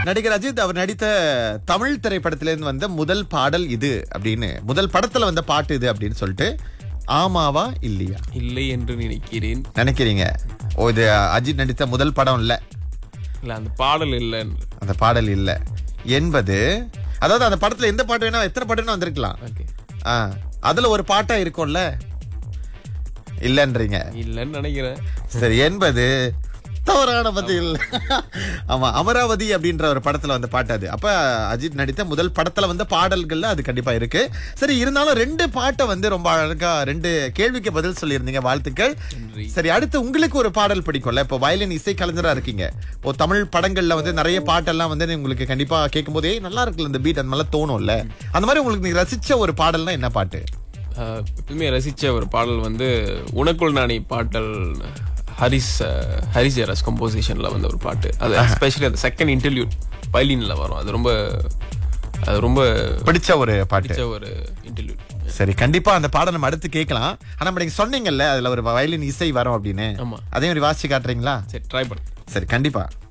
நடிகர் அஜித் அவர் நடித்த தமிழ் திரைப்படத்திலிருந்து வந்த முதல் பாடல் இது அப்படின்னு முதல் படத்துல வந்த பாட்டு இது அப்படின்னு சொல்லிட்டு ஆமாவா இல்லையா இல்லை என்று நினைக்கிறேன் நினைக்கிறீங்க ஓ இது அஜித் நடித்த முதல் படம் இல்ல இல்ல அந்த பாடல் இல்லைன்னு அந்த பாடல் இல்ல என்பது அதாவது அந்த படத்துல எந்த பாட்டு வேணா எத்தனை பாட்டு வேணா வந்திருக்கலாம் ஓகே ஆ, அதுல ஒரு பாட்டா இருக்கும்ல இல்லன்றீங்க இல்லைன்னு நினைக்கிறேன் சரி என்பது தவறான பதில் ஆமா அமராவதி அப்படின்ற ஒரு படத்துல வந்த பாட்டு அது அப்ப அஜித் நடித்த முதல் படத்துல வந்த பாடல்கள்ல அது கண்டிப்பா இருக்கு சரி இருந்தாலும் ரெண்டு பாட்டை வந்து ரொம்ப அழகா ரெண்டு கேள்விக்கு பதில் சொல்லியிருந்தீங்க வாழ்த்துக்கள் நன்றி. சரி அடுத்து உங்களுக்கு ஒரு பாடல் பிடிக்கும்ல இப்போ வயலின் இசை கலைஞரா இருக்கீங்க இப்போ தமிழ் படங்கள்ல வந்து நிறைய பாட்டெல்லாம் வந்து உங்களுக்கு கண்டிப்பா கேட்கும் போதே நல்லா இருக்குல்ல இந்த பீட் அந்த மாதிரிலாம் தோணும்ல அந்த மாதிரி உங்களுக்கு நீங்க ரசிச்ச ஒரு பாடல்னா என்ன பாட்டு ஆஹ் எப்பவுமே ரசிச்ச ஒரு பாடல் வந்து உனக்குள் நானி பாட்டல் ஹரிஸ் ஆஹ் ஹரிஸ் ஜெயராஜ் கம்போசிஷன்ல வந்த ஒரு பாட்டு அது எஸ்பெஷலி அந்த செகண்ட் இன்டர்வியூ பைலின்ல வரும் அது ரொம்ப அது ரொம்ப பிடிச்ச ஒரு பாட்டு பிடிச்ச ஒரு இன்டர்வியூ சரி கண்டிப்பா அந்த பாடம் நம்ம அடுத்து கேட்கலாம் ஆனா நம்ம நீங்க சொன்னீங்கல்ல அதுல ஒரு வயலின் இசை வரும் அப்படின்னு ஆமா அதே மாதிரி வாசிச்சு காட்டுறீங்களா சரி ட்ரை பண்ணு சரி கண்டிப்பா